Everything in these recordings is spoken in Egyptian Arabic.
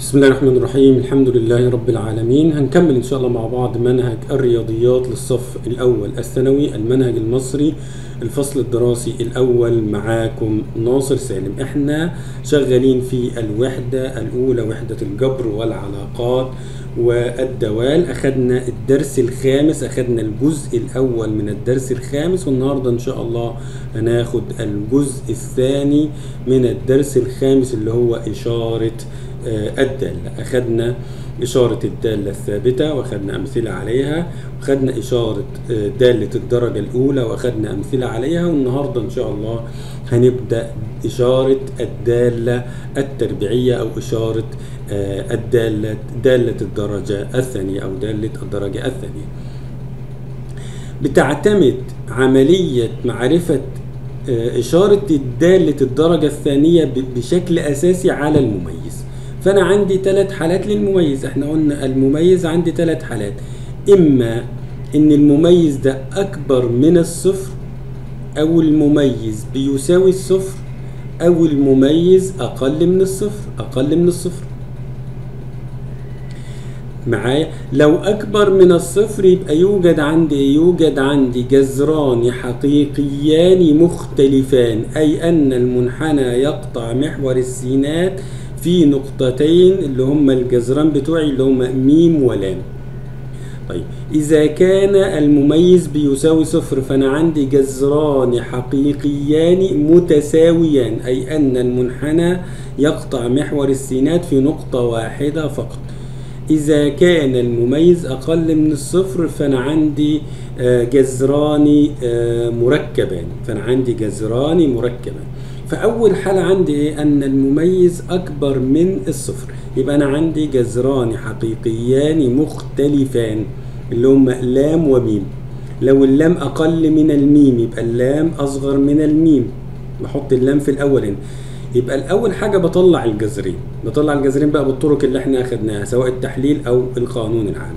بسم الله الرحمن الرحيم الحمد لله رب العالمين هنكمل ان شاء الله مع بعض منهج الرياضيات للصف الاول الثانوي المنهج المصري الفصل الدراسي الاول معاكم ناصر سالم احنا شغالين في الوحدة الاولى وحدة الجبر والعلاقات والدوال اخدنا الدرس الخامس اخدنا الجزء الاول من الدرس الخامس والنهاردة ان شاء الله هناخد الجزء الثاني من الدرس الخامس اللي هو اشارة آه، الدالة أخذنا إشارة الدالة الثابتة وأخذنا أمثلة عليها وأخذنا إشارة آه، دالة الدرجة الأولى وأخذنا أمثلة عليها والنهاردة إن شاء الله هنبدأ إشارة الدالة التربيعية أو إشارة آه، الدالة دالة الدرجة الثانية أو دالة الدرجة الثانية بتعتمد عملية معرفة آه، إشارة دالة الدرجة الثانية ب- بشكل أساسي على المميز فأنا عندي ثلاث حالات للمميز احنا قلنا المميز عندي ثلاث حالات إما إن المميز ده أكبر من الصفر أو المميز بيساوي الصفر أو المميز أقل من الصفر أقل من الصفر معايا لو اكبر من الصفر يبقى يوجد عندي يوجد عندي جذران حقيقيان مختلفان اي ان المنحنى يقطع محور السينات في نقطتين اللي هما الجذران بتوعي اللي هما ميم ولام طيب إذا كان المميز بيساوي صفر فأنا عندي جذران حقيقيان متساويان أي أن المنحنى يقطع محور السينات في نقطة واحدة فقط إذا كان المميز أقل من الصفر فأنا عندي آه، جذران آه، مركبان فأنا عندي جذران مركبان فأول حالة عندي إيه؟ أن المميز أكبر من الصفر يبقى أنا عندي جذران حقيقيان مختلفان اللي هم لام وميم لو اللام أقل من الميم يبقى اللام أصغر من الميم بحط اللام في الأول هنا يبقى الأول حاجة بطلع الجذرين بطلع الجذرين بقى بالطرق اللي احنا أخدناها سواء التحليل أو القانون العام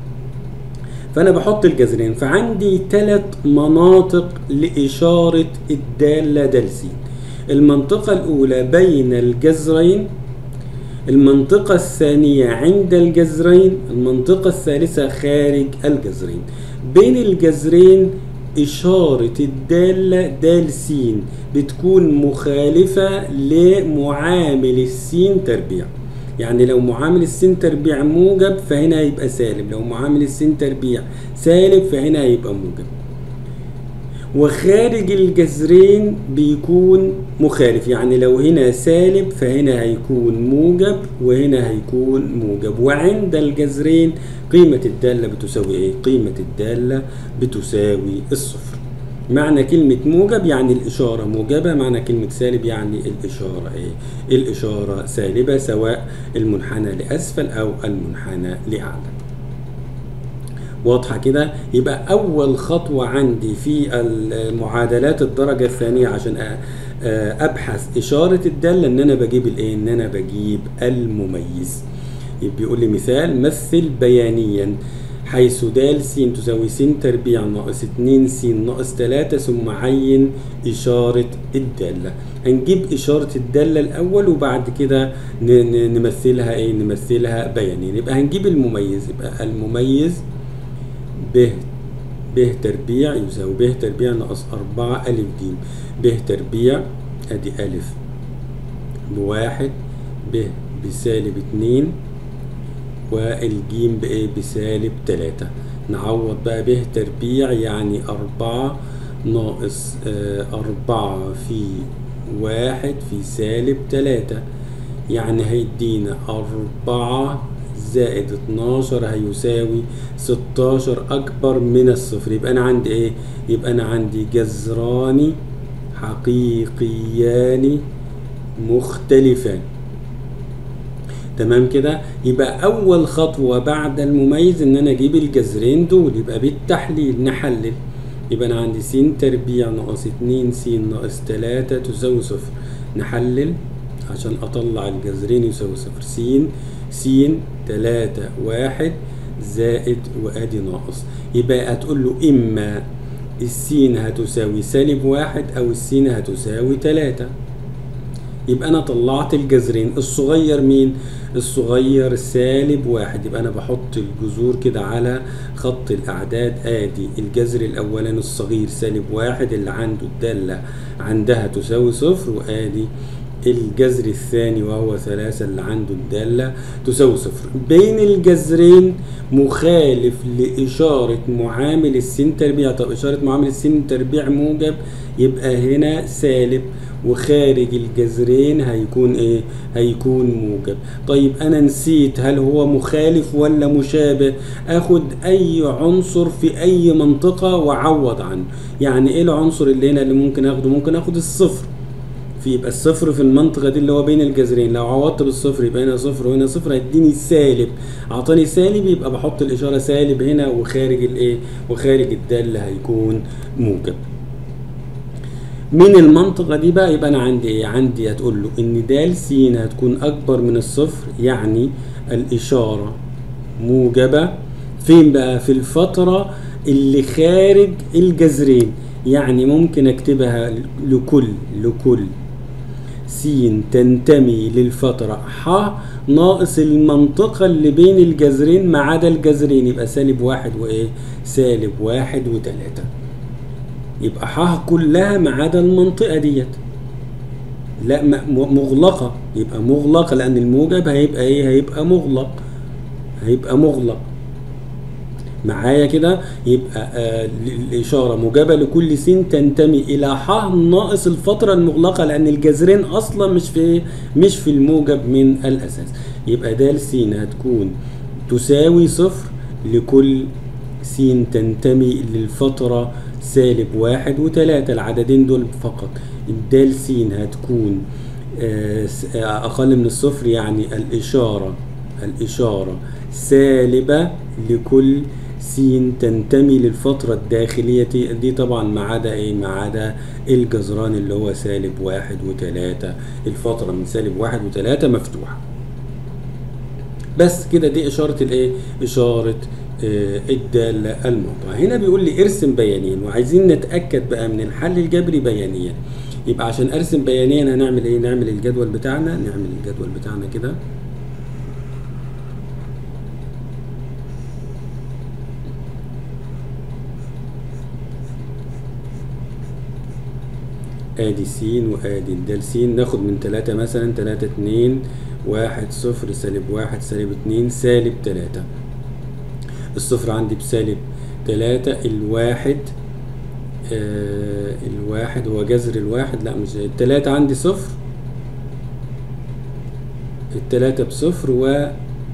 فأنا بحط الجذرين فعندي ثلاث مناطق لإشارة الدالة دالسين المنطقة الأولى بين الجذرين المنطقة الثانية عند الجذرين المنطقة الثالثة خارج الجذرين بين الجذرين إشارة الدالة دال س بتكون مخالفة لمعامل السين تربيع يعني لو معامل السين تربيع موجب فهنا هيبقى سالب لو معامل السين تربيع سالب فهنا هيبقى موجب وخارج الجذرين بيكون مخالف يعني لو هنا سالب فهنا هيكون موجب وهنا هيكون موجب وعند الجذرين قيمة الدالة بتساوي ايه؟ قيمة الدالة بتساوي الصفر معنى كلمة موجب يعني الإشارة موجبة معنى كلمة سالب يعني الإشارة إيه؟ الإشارة سالبة سواء المنحنى لأسفل أو المنحنى لأعلى واضحة كده يبقى أول خطوة عندي في المعادلات الدرجة الثانية عشان أ- أبحث إشارة الدالة إن أنا بجيب الإيه؟ إن أنا بجيب المميز يبقى بيقول لي مثال مثل بيانيا حيث د س تساوي س تربيع ناقص 2 س ناقص 3 ثم عين إشارة الدالة هنجيب إشارة الدالة الأول وبعد كده ن- ن- نمثلها إيه نمثلها بيانيا يبقى هنجيب المميز يبقى المميز ب ب تربيع يساوي ب تربيع ناقص أربعة ألف ج ب تربيع أدي ألف بواحد ب بسالب اتنين والجيم بإيه بسالب تلاتة نعوض بقى ب تربيع يعني أربعة ناقص آه، أربعة في واحد في سالب تلاتة يعني هيدينا أربعة زائد اتناشر هيساوي ستاشر أكبر من الصفر يبقى أنا عندي إيه؟ يبقى أنا عندي جذران حقيقيان مختلفان تمام كده يبقى اول خطوه بعد المميز ان انا اجيب الجذرين دول يبقى بالتحليل نحلل يبقى انا عندي س تربيع ناقص 2 س ناقص 3 تساوي صفر نحلل عشان اطلع الجذرين يساوي صفر س س 3 1 زائد وادي ناقص يبقى هتقول له اما السين هتساوي سالب واحد او السين هتساوي 3 يبقى انا طلعت الجذرين الصغير مين الصغير سالب واحد يبقى انا بحط الجذور كده على خط الاعداد ادي الجذر الاولاني الصغير سالب واحد اللي عنده الدالة عندها تساوي صفر وادي الجذر الثاني وهو ثلاثة اللي عنده الدالة تساوي صفر بين الجذرين مخالف لإشارة معامل السين تربيع طب إشارة معامل السين تربيع موجب يبقى هنا سالب وخارج الجذرين هيكون ايه هيكون موجب طيب انا نسيت هل هو مخالف ولا مشابه اخد اي عنصر في اي منطقة واعوض عنه يعني ايه العنصر اللي هنا اللي ممكن اخده ممكن اخد الصفر في يبقى الصفر في المنطقة دي اللي هو بين الجذرين لو عوضت بالصفر يبقى هنا صفر وهنا صفر هيديني سالب اعطاني سالب يبقى بحط الاشارة سالب هنا وخارج الايه وخارج الدالة هيكون موجب من المنطقة دي بقى يبقى أنا عندي إيه؟ عندي هتقول له إن د س هتكون أكبر من الصفر يعني الإشارة موجبة فين بقى؟ في الفترة اللي خارج الجذرين يعني ممكن أكتبها لكل لكل س تنتمي للفترة ح ناقص المنطقة اللي بين الجذرين ما عدا الجذرين يبقى سالب واحد وإيه؟ سالب واحد وتلاتة يبقى ح كلها ما عدا المنطقة ديت لا مغلقة يبقى مغلقة لأن الموجب هيبقى إيه؟ هيبقى مغلق هيبقى مغلق معايا كده يبقى آه الإشارة موجبة لكل س تنتمي إلى ح ناقص الفترة المغلقة لأن الجذرين أصلا مش في مش في الموجب من الأساس يبقى د س هتكون تساوي صفر لكل س تنتمي للفترة سالب واحد وتلاتة العددين دول فقط د س هتكون آه أقل من الصفر يعني الإشارة الإشارة سالبة لكل س تنتمي للفترة الداخلية دي طبعا ما عدا ايه ما عدا الجذران اللي هو سالب واحد وتلاتة الفترة من سالب واحد وتلاتة مفتوحة بس كده دي إشارة الايه إشارة آه الدالة الموضوع هنا بيقول لي ارسم بيانيا وعايزين نتأكد بقى من الحل الجبري بيانيا يبقى عشان ارسم بيانيا هنعمل ايه نعمل الجدول بتاعنا نعمل الجدول بتاعنا كده ادي س وادي د س ناخد من تلاتة مثلا تلاتة اتنين واحد صفر سالب واحد سالب اتنين سالب تلاتة الصفر عندي بسالب تلاتة الواحد آه الواحد هو جذر الواحد لا مش التلاتة عندي صفر التلاتة بصفر و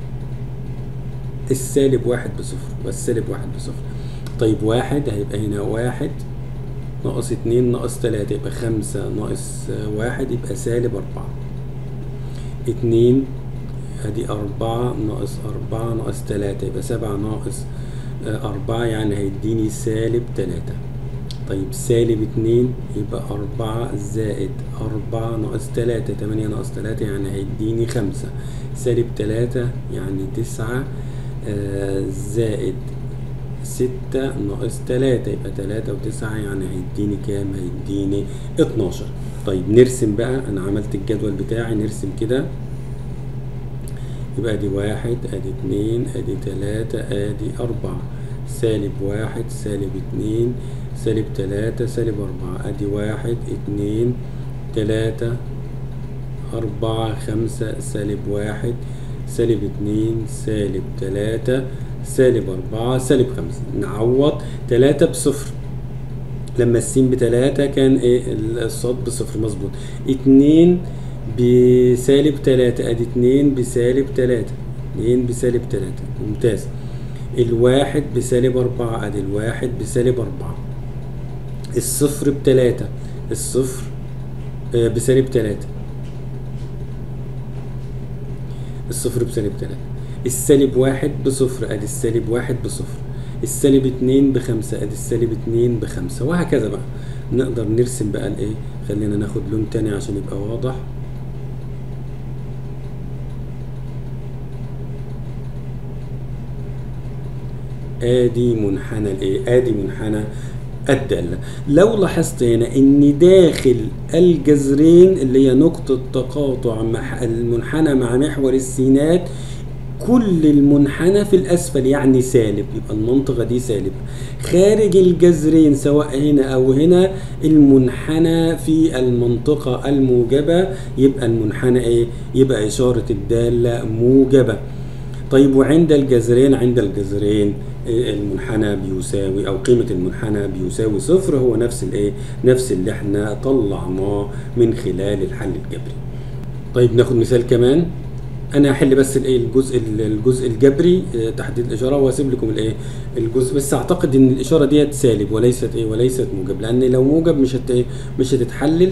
السالب واحد بصفر والسالب واحد بصفر طيب واحد هيبقى هنا واحد ناقص اتنين ناقص تلاتة يبقى خمسة ناقص واحد يبقى سالب أربعة اتنين ادي أربعة ناقص أربعة ناقص تلاتة يبقى سبعة ناقص أربعة يعني هيديني سالب تلاتة طيب سالب اتنين يبقى أربعة زائد أربعة ناقص تلاتة تمانية ناقص تلاتة يعني هيديني خمسة سالب تلاتة يعني تسعة زائد ستة ناقص تلاتة يبقى تلاتة وتسعة يعني هيديني كام؟ هيديني اتناشر طيب نرسم بقى أنا عملت الجدول بتاعي نرسم كده يبقى ادي واحد ادي اتنين ادي تلاتة ادي أربعة سالب واحد سالب اتنين سالب تلاتة سالب أربعة ادي واحد اتنين تلاتة أربعة خمسة سالب واحد سالب اتنين سالب تلاتة سالب أربعة سالب خمسة نعوض تلاتة بصفر لما السين بتلاتة كان ايه الصاد بصفر مظبوط اتنين بسالب تلاتة ادي اتنين بسالب تلاتة اتنين بسالب تلاتة ممتاز الواحد بسالب أربعة ادي الواحد بسالب أربعة الصفر بتلاتة الصفر آه بسالب تلاتة الصفر بسالب تلاتة السالب واحد بصفر ادي السالب واحد بصفر السالب اتنين بخمسة ادي السالب اتنين بخمسة وهكذا بقى نقدر نرسم بقى الايه خلينا ناخد لون تاني عشان يبقى واضح ادي منحنى الايه ادي منحنى الدالة لو لاحظت هنا ان داخل الجذرين اللي هي نقطة تقاطع مع المنحنى مع محور السينات كل المنحنى في الاسفل يعني سالب يبقى المنطقة دي سالب خارج الجذرين سواء هنا او هنا المنحنى في المنطقة الموجبة يبقى المنحنى ايه يبقى اشارة الدالة موجبة طيب وعند الجذرين عند الجذرين المنحنى بيساوي او قيمه المنحنى بيساوي صفر هو نفس الايه نفس اللي احنا طلعناه من خلال الحل الجبري طيب ناخد مثال كمان انا هحل بس الايه الجزء الجزء الجبري تحديد الاشاره واسيب لكم الايه الجزء بس اعتقد ان الاشاره ديت سالب وليست ايه وليست موجب لان لو موجب مش هت ايه مش هتتحلل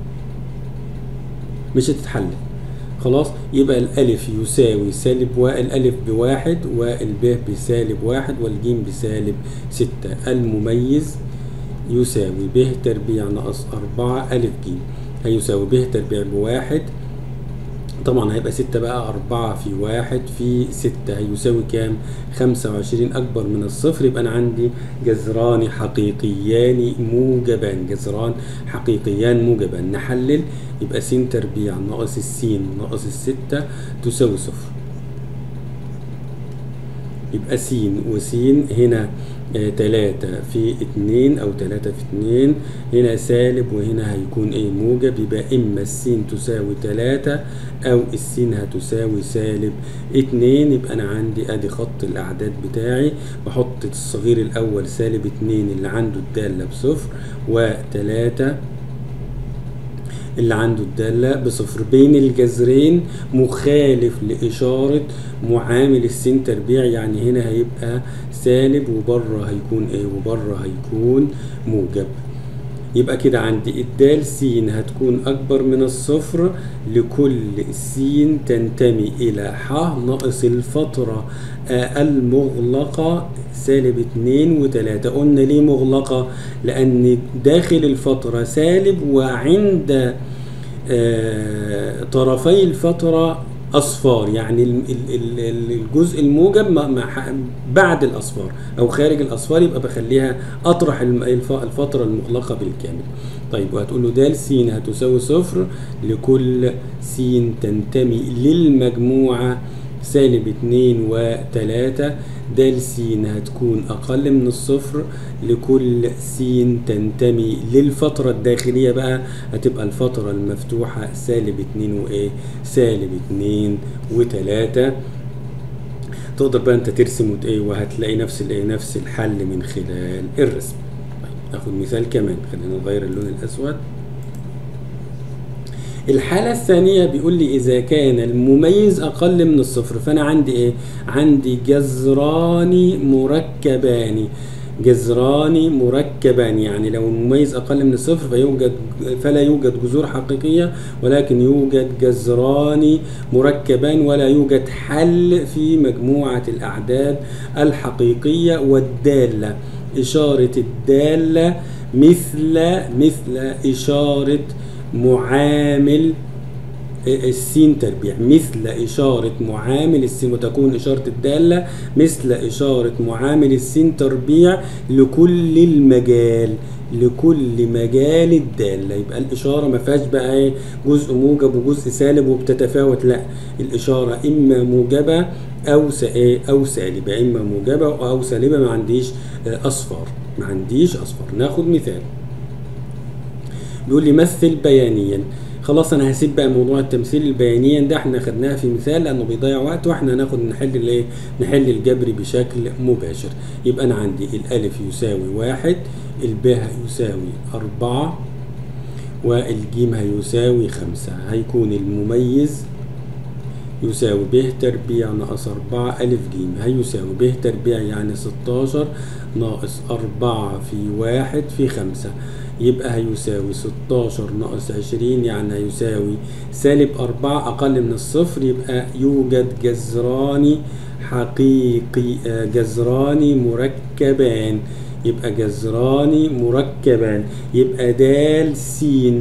مش هتتحلل خلاص يبقى الألف يساوي سالب والألف بواحد والب بسالب واحد والجيم بسالب ستة المميز يساوي ب تربيع ناقص أربعة ألف جيم هيساوي ب تربيع بواحد طبعا هيبقى ستة بقى أربعة في واحد في ستة هيساوي كام؟ خمسة وعشرين أكبر من الصفر يبقى أنا عندي جذران حقيقيان موجبان جذران حقيقيان موجبان نحلل يبقى س تربيع ناقص السين ناقص الستة تساوي صفر يبقى س وس هنا آه تلاتة في اتنين أو تلاتة في اتنين هنا سالب وهنا هيكون ايه موجب يبقى إما السين تساوي تلاتة أو السين هتساوي سالب اتنين يبقى أنا عندي أدي خط الأعداد بتاعي بحط الصغير الأول سالب اتنين اللي عنده الدالة بصفر وتلاتة اللي عنده الدالة بصفر بين الجذرين مخالف لإشارة معامل السين تربيع يعني هنا هيبقى سالب وبره هيكون ايه وبره هيكون موجب يبقى كده عندي الدال س هتكون أكبر من الصفر لكل س تنتمي إلى ح ناقص الفترة المغلقة سالب اتنين وتلاتة قلنا ليه مغلقة لأن داخل الفترة سالب وعند آه طرفي الفترة أصفار يعني الجزء الموجب بعد الأصفار أو خارج الأصفار يبقى بخليها أطرح الفترة المغلقة بالكامل طيب وهتقول له د س هتساوي صفر لكل س تنتمي للمجموعة سالب اتنين وتلاتة د س هتكون أقل من الصفر لكل س تنتمي للفترة الداخلية بقى هتبقى الفترة المفتوحة سالب اتنين وإيه سالب اتنين وتلاتة تقدر بقى انت ترسم وت- وهتلاقي نفس الايه نفس الحل من خلال الرسم طيب ناخد مثال كمان خلينا نغير اللون الاسود الحالة الثانية بيقول لي إذا كان المميز أقل من الصفر فأنا عندي إيه؟ عندي جذران مركبان جذران مركبان يعني لو المميز أقل من الصفر فيوجد فلا يوجد جذور حقيقية ولكن يوجد جذران مركبان ولا يوجد حل في مجموعة الأعداد الحقيقية والدالة إشارة الدالة مثل مثل إشارة معامل السين تربيع مثل إشارة معامل السين وتكون إشارة الدالة مثل إشارة معامل السين تربيع لكل المجال لكل مجال الدالة يبقى الإشارة ما فيهاش بقى إيه جزء موجب وجزء سالب وبتتفاوت لا الإشارة إما موجبة أو س- إيه أو سالبة إما موجبة أو سالبة ما عنديش آه، أصفار ما عنديش أصفار ناخد مثال بيقول لي مثل بيانيا خلاص انا هسيب بقى موضوع التمثيل البيانيا ده احنا خدناه في مثال لانه بيضيع وقت واحنا هناخد نحل الايه نحل الجبر بشكل مباشر يبقى انا عندي الالف يساوي واحد الباء يساوي أربعة والجيم هيساوي خمسة هيكون المميز يساوي ب تربيع ناقص أربعة ألف جيم هيساوي ب تربيع يعني ستاشر ناقص أربعة في واحد في خمسة يبقى هيساوي ستاشر ناقص عشرين يعني هيساوي سالب أربعة أقل من الصفر يبقى يوجد جذران حقيقي آه، جذران مركبان يبقى جذران مركبان يبقى دال سين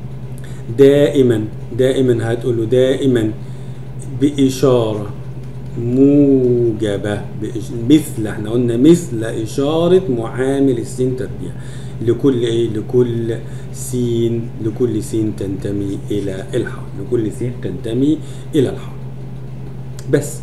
دائما دائما هتقول له دائما بإشارة موجبة بإش- مثل احنا قلنا مثل إشارة معامل السين تربيع لكل ايه لكل سين لكل سين تنتمي إلى الحاء لكل سين تنتمي إلى الحاء بس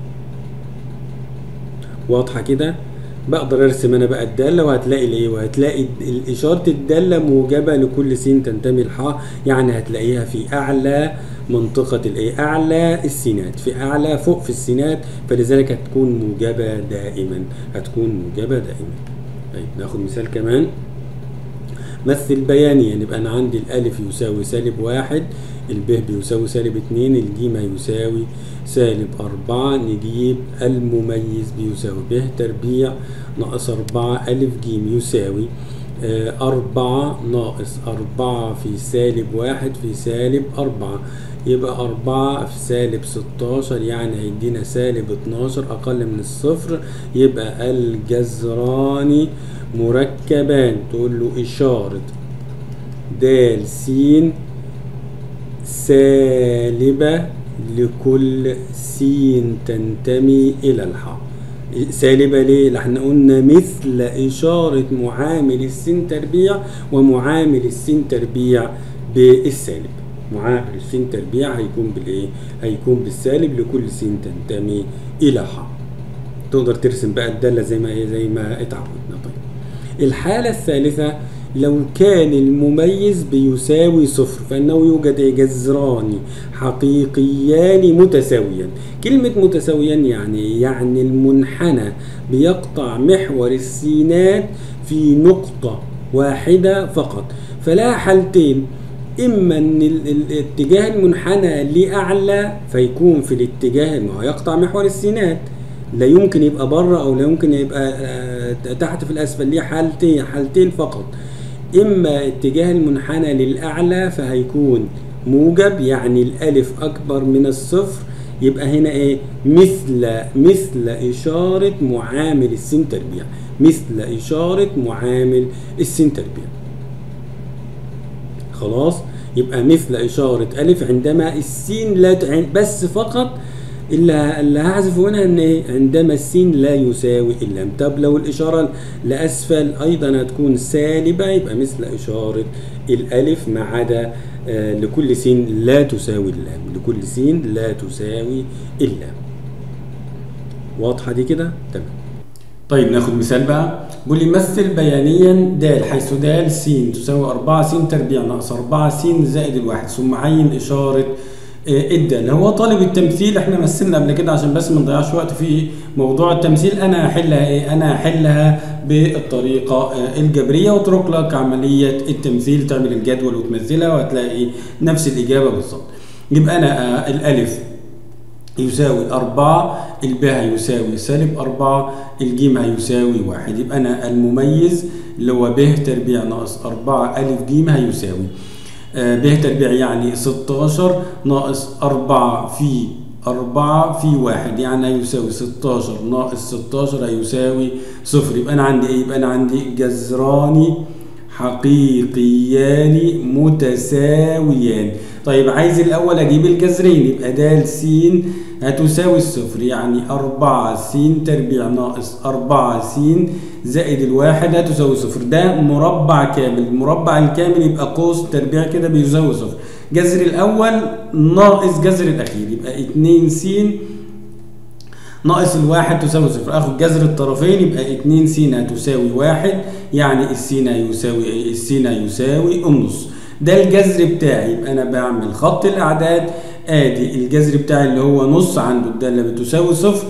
واضحة كده بقدر ارسم انا بقى الدالة وهتلاقي الايه وهتلاقي ال- اشارة الدالة موجبة لكل سين تنتمي الحاء يعني هتلاقيها في اعلى منطقة الايه اعلى السينات في اعلى فوق في السينات فلذلك هتكون موجبة دائما هتكون موجبة دائما طيب ناخد مثال كمان مثل بيانيا يبقى انا عندي الالف يساوي سالب واحد الب بيساوي سالب اتنين الجيم هيساوي سالب أربعة نجيب المميز بيساوي ب تربيع ناقص أربعة ألف جيم يساوي آه، أربعة ناقص أربعة في سالب واحد في سالب أربعة يبقى أربعة في سالب ستاشر يعني هيدينا سالب اتناشر أقل من الصفر يبقى الجذران مركبان تقول له إشارة د س سالبة لكل س تنتمي إلى الحاء سالبة ليه؟ لأن قلنا مثل إشارة معامل السين تربيع ومعامل السين تربيع بالسالب معامل السين تربيع هيكون بالإيه؟ هيكون بالسالب لكل س تنتمي إلى حاء تقدر ترسم بقى الدالة زي ما هي زي ما اتعودنا طيب الحالة الثالثة لو كان المميز بيساوي صفر فإنه يوجد جذران حقيقيان متساويان كلمة متساويان يعني يعني المنحنى بيقطع محور السينات في نقطة واحدة فقط فلا حالتين إما إن ال- ال- الاتجاه المنحنى لأعلى فيكون في الاتجاه ما هو يقطع محور السينات لا يمكن يبقى بره او لا يمكن يبقى آه، تحت في الاسفل ليه حالتين حالتين فقط اما اتجاه المنحنى للاعلى فهيكون موجب يعني الالف اكبر من الصفر يبقى هنا ايه مثل مثل اشاره معامل السين تربيع مثل اشاره معامل السين تربيع خلاص يبقى مثل إشارة ألف عندما السين لا ت- بس فقط اللي اللي هحذفه هنا ان ايه عندما السين لا يساوي اللام طب لو الاشاره لاسفل ايضا هتكون سالبه يبقى مثل اشاره الالف ما عدا آه، لكل سين لا تساوي اللام لكل سين لا تساوي اللام واضحه دي كده تمام طيب ناخد مثال بقى بيقول لي مثل بيانيا د حيث د س تساوي 4 س تربيع ناقص 4 س زائد الواحد ثم عين اشاره آه، الدال هو طالب التمثيل احنا مثلنا قبل كده عشان بس ما نضيعش وقت في موضوع التمثيل انا هحلها ايه انا هحلها بالطريقه آه، الجبريه واترك لك عمليه التمثيل تعمل الجدول وتمثلها وهتلاقي نفس الاجابه بالظبط يبقى انا آه، الالف يساوي أربعة الباء يساوي سالب أربعة الجيم هيساوي واحد يبقى أنا المميز اللي هو ب تربيع ناقص أربعة ألف جيم هيساوي آه، ب تربيع يعني ستاشر ناقص أربعة في أربعة في واحد يعني هيساوي ستاشر ناقص ستاشر هيساوي صفر يبقى أنا عندي إيه؟ يبقى أنا عندي جذران حقيقيان متساويان طيب عايز الأول أجيب الجذرين يبقى د س هتساوي الصفر يعني أربعة س تربيع ناقص أربعة س زائد الواحد هتساوي صفر ده مربع كامل المربع الكامل يبقى قوس تربيع كده بيساوي صفر جذر الأول ناقص جذر الأخير يبقى اتنين س ناقص الواحد تساوي صفر اخد جذر الطرفين يبقى اتنين س هتساوي واحد يعني السين هيساوي ايه السين هيساوي النص ده الجذر بتاعي يبقى انا بعمل خط الاعداد ادي الجذر بتاعي اللي هو نص عنده الداله بتساوي صفر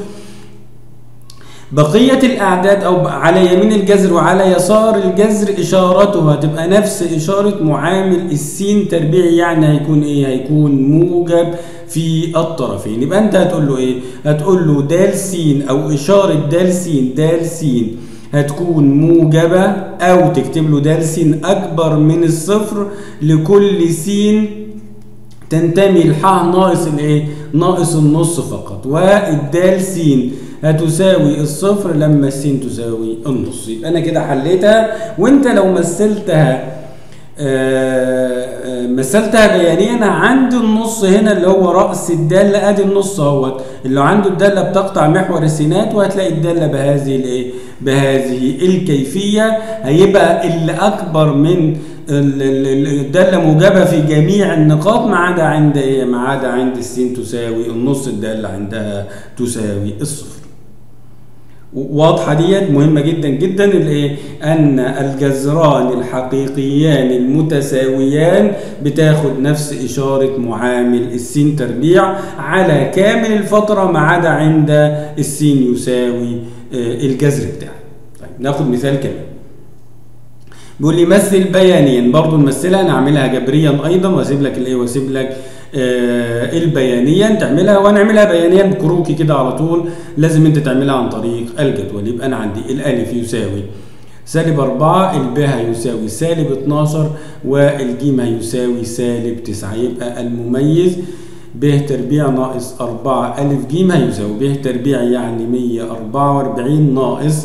بقية الأعداد أو على يمين الجذر وعلى يسار الجذر إشارتها تبقى نفس إشارة معامل السين تربيعي يعني هيكون إيه؟ هيكون موجب في الطرفين يبقى أنت هتقول له إيه؟ هتقول له د س أو إشارة د س د س هتكون موجبة أو تكتب له د س أكبر من الصفر لكل س تنتمي الحاء ناقص الايه ناقص النص فقط والدال س هتساوي الصفر لما السين تساوي النص يبقى انا كده حليتها وانت لو مثلتها آه، آه، مثلتها بيانيا انا عندي النص هنا اللي هو راس الداله ادي النص اهوت اللي عنده الداله بتقطع محور السينات وهتلاقي الداله بهذه الايه بهذه الكيفيه هيبقى اللي اكبر من ال- ال- ال- الداله موجبه في جميع النقاط ما عدا عند ايه ما عدا عند السين تساوي النص الداله عندها تساوي الصفر واضحة ديت مهمة جدا جدا الايه ان الجذران الحقيقيان المتساويان بتاخد نفس اشارة معامل السين تربيع على كامل الفترة ما عدا عند السين يساوي آه، الجذر بتاعه طيب ناخد مثال كمان بيقول لي مثل بيانيا برضه نمثلها نعملها جبريا ايضا واسيب لك الايه واسيب لك آه البيانيا تعملها ونعملها بيانيا بكروكي كده على طول لازم انت تعملها عن طريق الجدول يبقى انا عندي الالف يساوي سالب 4 الب هيساوي سالب 12 والجيم هيساوي سالب 9 يبقى المميز ب تربيع ناقص 4 ألف جيم هيساوي ب تربيع يعني 144 ناقص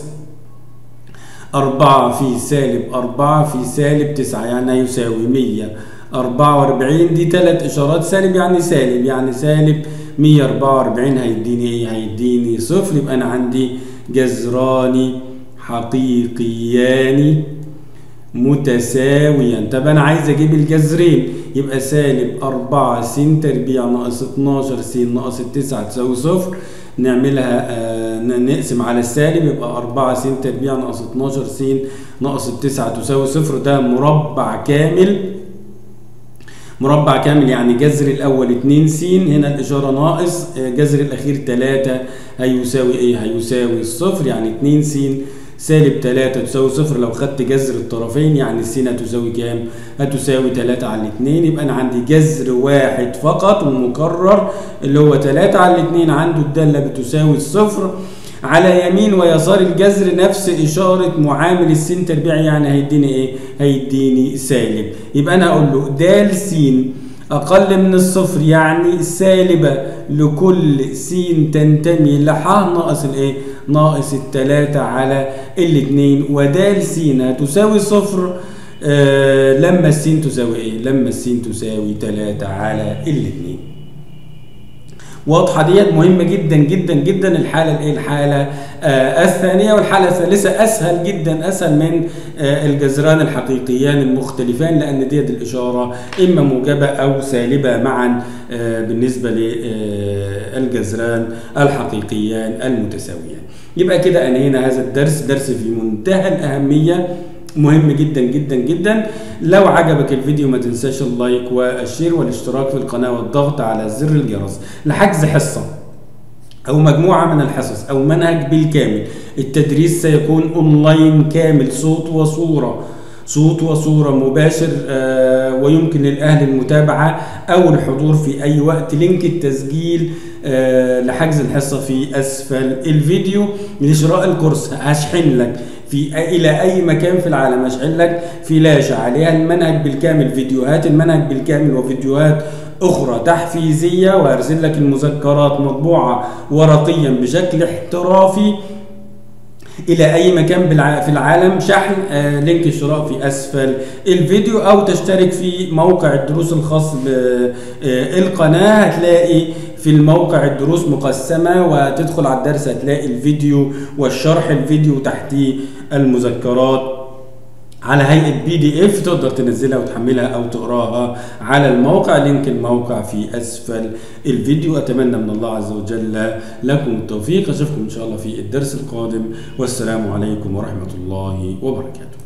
أربعة في سالب أربعة في سالب تسعة يعني هيساوي مية أربعة وأربعين دي تلات إشارات سالب يعني سالب يعني سالب مية أربعة وأربعين هيديني إيه؟ هيديني صفر يبقى أنا عندي جذران حقيقيان متساويا طب أنا عايز أجيب الجذرين يبقى سالب أربعة س تربيع ناقص اتناشر س ناقص التسعة تساوي صفر نعملها آه ن- نقسم على السالب يبقى 4 س تربيع ناقص 12 س ناقص التسعة تساوي صفر ده مربع كامل مربع كامل يعني جذر الأول 2 س هنا الإشارة ناقص آه، جذر الأخير 3 هيساوي إيه؟ هيساوي الصفر يعني 2 س سالب 3 تساوي صفر لو خدت جذر الطرفين يعني السين هتساوي كام؟ هتساوي 3 على 2 يبقى أنا عندي جذر واحد فقط ومكرر اللي هو 3 على 2 عنده الدالة بتساوي الصفر على يمين ويسار الجذر نفس إشارة معامل السين تربيع يعني هيديني إيه؟ هيديني سالب يبقى أنا هقول له د س أقل من الصفر يعني سالبة لكل س تنتمي لح ناقص الإيه؟ ناقص التلاتة على الاتنين ودال س هتساوي صفر آه لما السين تساوي إيه؟ لما السين تساوي تلاتة على الاتنين واضحه ديت مهمه جدا جدا جدا الحاله الايه الحاله آه الثانيه والحاله الثالثه اسهل جدا اسهل من آه الجذران الحقيقيان المختلفان لان ديت الاشاره اما موجبه او سالبه معا آه بالنسبه للجذران الحقيقيان المتساويان يبقى كده انهينا هذا الدرس درس في منتهى الاهميه مهم جدا جدا جدا لو عجبك الفيديو ما تنساش اللايك والشير والاشتراك في القناة والضغط على زر الجرس لحجز حصة أو مجموعة من الحصص أو منهج بالكامل التدريس سيكون أونلاين كامل صوت وصورة صوت وصورة مباشر آه ويمكن للأهل المتابعة أو الحضور في أي وقت لينك التسجيل آه لحجز الحصة في أسفل الفيديو لشراء الكورس هشحن لك في الى اي مكان في العالم اشحن لك فلاشه عليها المنهج بالكامل فيديوهات المنهج بالكامل وفيديوهات اخرى تحفيزيه وارسل لك المذكرات مطبوعه ورقيا بشكل احترافي الى اي مكان في العالم شحن آه لينك الشراء في اسفل الفيديو او تشترك في موقع الدروس الخاص بالقناه هتلاقي في الموقع الدروس مقسمه وتدخل على الدرس هتلاقي الفيديو والشرح الفيديو تحتيه المذكرات على هيئه بي دي اف تقدر تنزلها وتحملها او تقراها على الموقع لينك الموقع في اسفل الفيديو اتمنى من الله عز وجل لكم التوفيق اشوفكم ان شاء الله في الدرس القادم والسلام عليكم ورحمه الله وبركاته